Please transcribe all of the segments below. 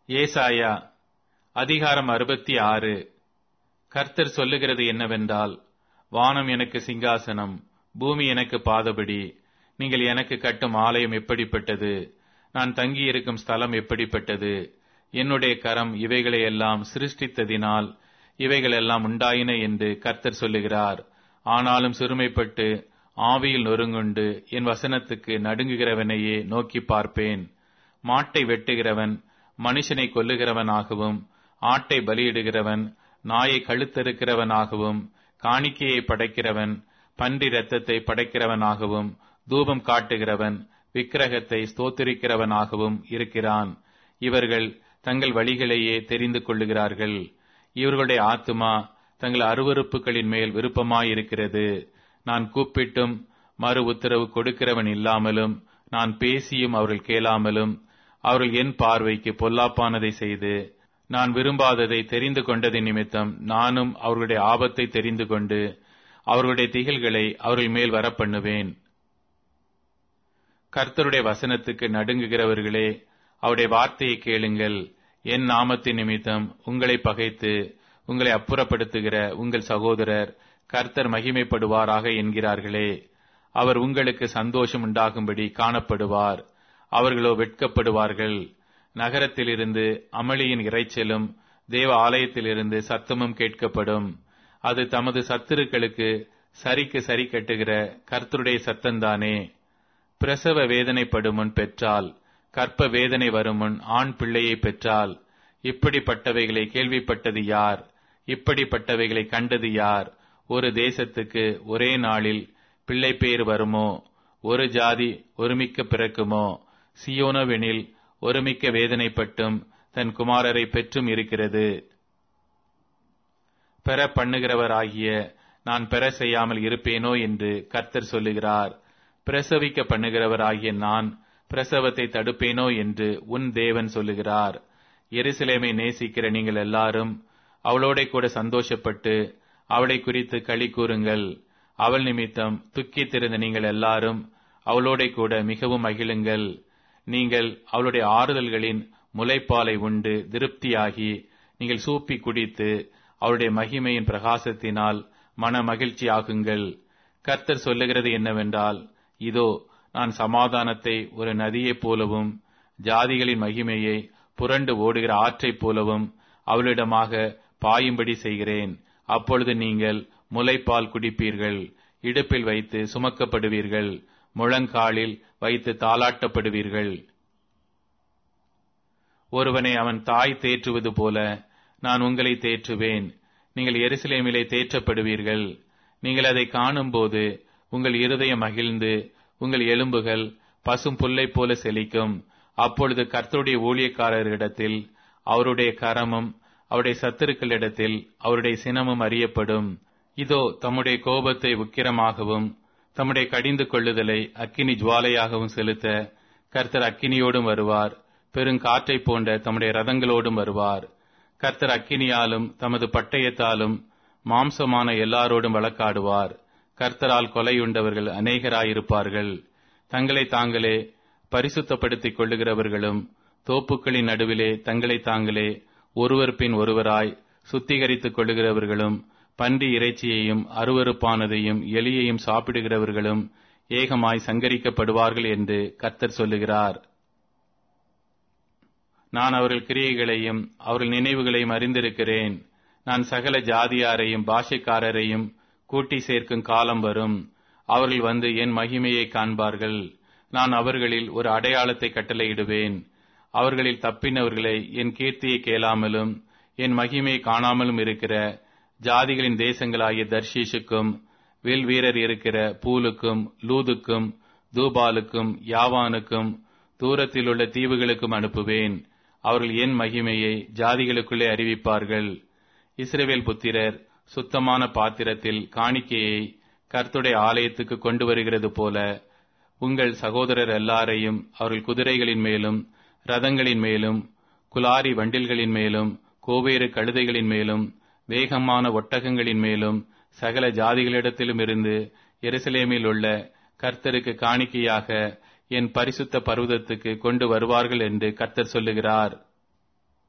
ஏசாயா அதிகாரம் அறுபத்தி ஆறு கர்த்தர் சொல்லுகிறது என்னவென்றால் வானம் எனக்கு சிங்காசனம் பூமி எனக்கு பாதபடி நீங்கள் எனக்கு கட்டும் ஆலயம் எப்படிப்பட்டது நான் தங்கியிருக்கும் ஸ்தலம் எப்படிப்பட்டது என்னுடைய கரம் இவைகளை எல்லாம் சிருஷ்டித்ததினால் இவைகள் எல்லாம் உண்டாயின என்று கர்த்தர் சொல்லுகிறார் ஆனாலும் சிறுமைப்பட்டு ஆவியில் நொறுங்குண்டு என் வசனத்துக்கு நடுங்குகிறவனையே நோக்கி பார்ப்பேன் மாட்டை வெட்டுகிறவன் மனுஷனை கொல்லுகிறவனாகவும் ஆட்டை பலியிடுகிறவன் நாயை கழுத்தறுக்கிறவனாகவும் காணிக்கையை படைக்கிறவன் பன்றி இரத்தத்தை படைக்கிறவனாகவும் தூபம் காட்டுகிறவன் விக்கிரகத்தை ஸ்தோத்திரிக்கிறவனாகவும் இருக்கிறான் இவர்கள் தங்கள் வழிகளையே தெரிந்து கொள்ளுகிறார்கள் இவர்களுடைய ஆத்துமா தங்கள் அருவறுப்புகளின் மேல் விருப்பமாயிருக்கிறது நான் கூப்பிட்டும் மறு உத்தரவு கொடுக்கிறவன் இல்லாமலும் நான் பேசியும் அவர்கள் கேளாமலும் அவர்கள் என் பார்வைக்கு பொல்லாப்பானதை செய்து நான் விரும்பாததை தெரிந்து கொண்டதின் நிமித்தம் நானும் அவர்களுடைய ஆபத்தை தெரிந்து கொண்டு அவர்களுடைய திகில்களை அவர்கள் மேல் வரப்பண்ணுவேன் கர்த்தருடைய வசனத்துக்கு நடுங்குகிறவர்களே அவருடைய வார்த்தையை கேளுங்கள் என் நாமத்தின் நிமித்தம் உங்களை பகைத்து உங்களை அப்புறப்படுத்துகிற உங்கள் சகோதரர் கர்த்தர் மகிமைப்படுவாராக என்கிறார்களே அவர் உங்களுக்கு சந்தோஷம் உண்டாகும்படி காணப்படுவார் அவர்களோ வெட்கப்படுவார்கள் நகரத்திலிருந்து அமளியின் இறைச்சலும் தேவ ஆலயத்திலிருந்து சத்தமும் கேட்கப்படும் அது தமது சத்துருக்களுக்கு சரிக்கு சரி கட்டுகிற கர்த்தருடைய சத்தந்தானே பிரசவ வேதனைப்படும் முன் பெற்றால் கற்ப வேதனை வரும் முன் ஆண் பிள்ளையை பெற்றால் இப்படிப்பட்டவைகளை கேள்விப்பட்டது யார் இப்படிப்பட்டவைகளை கண்டது யார் ஒரு தேசத்துக்கு ஒரே நாளில் பிள்ளை பேர் வருமோ ஒரு ஜாதி ஒருமிக்க பிறக்குமோ சியோனவெனில் ஒருமிக்க வேதனைப்பட்டும் தன் குமாரரை பெற்றும் இருக்கிறது பெற பண்ணுகிறவராகிய நான் பெற செய்யாமல் இருப்பேனோ என்று கர்த்தர் சொல்லுகிறார் பிரசவிக்க பண்ணுகிறவராகிய நான் பிரசவத்தை தடுப்பேனோ என்று உன் தேவன் சொல்லுகிறார் எருசலேமை நேசிக்கிற நீங்கள் எல்லாரும் அவளோட கூட சந்தோஷப்பட்டு அவளை குறித்து களி கூறுங்கள் அவள் நிமித்தம் துக்கித்திருந்த நீங்கள் எல்லாரும் அவளோட கூட மிகவும் மகிழுங்கள் நீங்கள் அவளுடைய ஆறுதல்களின் முளைப்பாலை உண்டு திருப்தியாகி நீங்கள் சூப்பி குடித்து அவருடைய மகிமையின் பிரகாசத்தினால் மன மகிழ்ச்சி ஆகுங்கள் கர்த்தர் சொல்லுகிறது என்னவென்றால் இதோ நான் சமாதானத்தை ஒரு நதியைப் போலவும் ஜாதிகளின் மகிமையை புரண்டு ஓடுகிற ஆற்றைப் போலவும் அவளிடமாக பாயும்படி செய்கிறேன் அப்பொழுது நீங்கள் முளைப்பால் குடிப்பீர்கள் இடுப்பில் வைத்து சுமக்கப்படுவீர்கள் முழங்காலில் வைத்து தாளாட்டப்படுவீர்கள் ஒருவனை அவன் தாய் தேற்றுவது போல நான் உங்களை தேற்றுவேன் நீங்கள் எருசலேமிலே தேற்றப்படுவீர்கள் நீங்கள் அதை காணும்போது உங்கள் இருதயம் மகிழ்ந்து உங்கள் எலும்புகள் பசும் புல்லை போல செழிக்கும் அப்பொழுது கர்த்தருடைய ஊழியக்காரர்களிடத்தில் அவருடைய கரமும் அவருடைய சத்துருக்களிடத்தில் அவருடைய சினமும் அறியப்படும் இதோ தம்முடைய கோபத்தை உக்கிரமாகவும் தம்முடைய கடிந்து கொள்ளுதலை அக்கினி ஜுவாலையாகவும் செலுத்த கர்த்தர் அக்கினியோடும் வருவார் பெருங்காற்றை போன்ற தம்முடைய ரதங்களோடும் வருவார் கர்த்தர் அக்கினியாலும் தமது பட்டயத்தாலும் மாம்சமான எல்லாரோடும் வழக்காடுவார் கர்த்தரால் கொலையுண்டவர்கள் அநேகராயிருப்பார்கள் தங்களை தாங்களே பரிசுத்தப்படுத்திக் கொள்ளுகிறவர்களும் தோப்புக்களின் நடுவிலே தங்களை தாங்களே ஒருவர் பின் ஒருவராய் சுத்திகரித்துக் கொள்ளுகிறவர்களும் பன்றி இறைச்சியையும் அருவறுப்பானதையும் எலியையும் சாப்பிடுகிறவர்களும் ஏகமாய் சங்கரிக்கப்படுவார்கள் என்று கர்த்தர் சொல்லுகிறார் நான் அவர்கள் கிரியைகளையும் அவர்கள் நினைவுகளையும் அறிந்திருக்கிறேன் நான் சகல ஜாதியாரையும் பாஷைக்காரரையும் கூட்டி சேர்க்கும் காலம் வரும் அவர்கள் வந்து என் மகிமையை காண்பார்கள் நான் அவர்களில் ஒரு அடையாளத்தை கட்டளையிடுவேன் அவர்களில் தப்பினவர்களை என் கீர்த்தியை கேளாமலும் என் மகிமையை காணாமலும் இருக்கிற ஜாதிகளின் தேசங்களாகிய தர்ஷீஷுக்கும் வில் வீரர் இருக்கிற பூலுக்கும் லூதுக்கும் தூபாலுக்கும் யாவானுக்கும் தூரத்தில் உள்ள தீவுகளுக்கும் அனுப்புவேன் அவர்கள் என் மகிமையை ஜாதிகளுக்குள்ளே அறிவிப்பார்கள் இஸ்ரேவேல் புத்திரர் சுத்தமான பாத்திரத்தில் காணிக்கையை கர்த்துடைய ஆலயத்துக்கு கொண்டு வருகிறது போல உங்கள் சகோதரர் எல்லாரையும் அவர்கள் குதிரைகளின் மேலும் ரதங்களின் மேலும் குலாரி வண்டில்களின் மேலும் கோவேறு கழுதைகளின் மேலும் வேகமான ஒட்டகங்களின் மேலும் சகல ஜாதிகளிடத்திலும் இருந்து எருசலேமில் உள்ள கர்த்தருக்கு காணிக்கையாக என் பரிசுத்த பர்வதத்துக்கு கொண்டு வருவார்கள் என்று கர்த்தர் சொல்லுகிறார்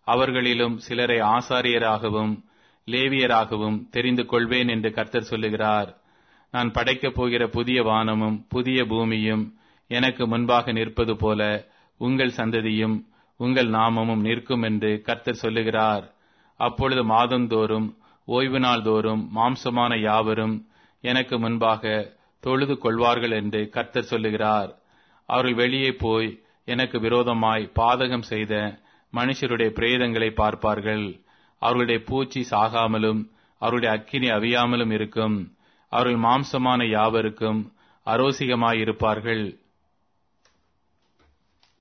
அவர்களிலும் சிலரை ஆசாரியராகவும் லேவியராகவும் தெரிந்து கொள்வேன் என்று கர்த்தர் சொல்லுகிறார் நான் படைக்கப் போகிற புதிய வானமும் புதிய பூமியும் எனக்கு முன்பாக நிற்பது போல உங்கள் சந்ததியும் உங்கள் நாமமும் நிற்கும் என்று கர்த்தர் சொல்லுகிறார் அப்பொழுது மாதந்தோறும் ஓய்வு நாள் தோறும் மாம்சமான யாவரும் எனக்கு முன்பாக தொழுது கொள்வார்கள் என்று கர்த்தர் சொல்லுகிறார் அவர்கள் வெளியே போய் எனக்கு விரோதமாய் பாதகம் செய்த மனுஷருடைய பிரேதங்களை பார்ப்பார்கள் அவர்களுடைய பூச்சி சாகாமலும் அவருடைய அக்கினி அவியாமலும் இருக்கும் அவர்கள் மாம்சமான யாவருக்கும் அரோசிகமாயிருப்பார்கள்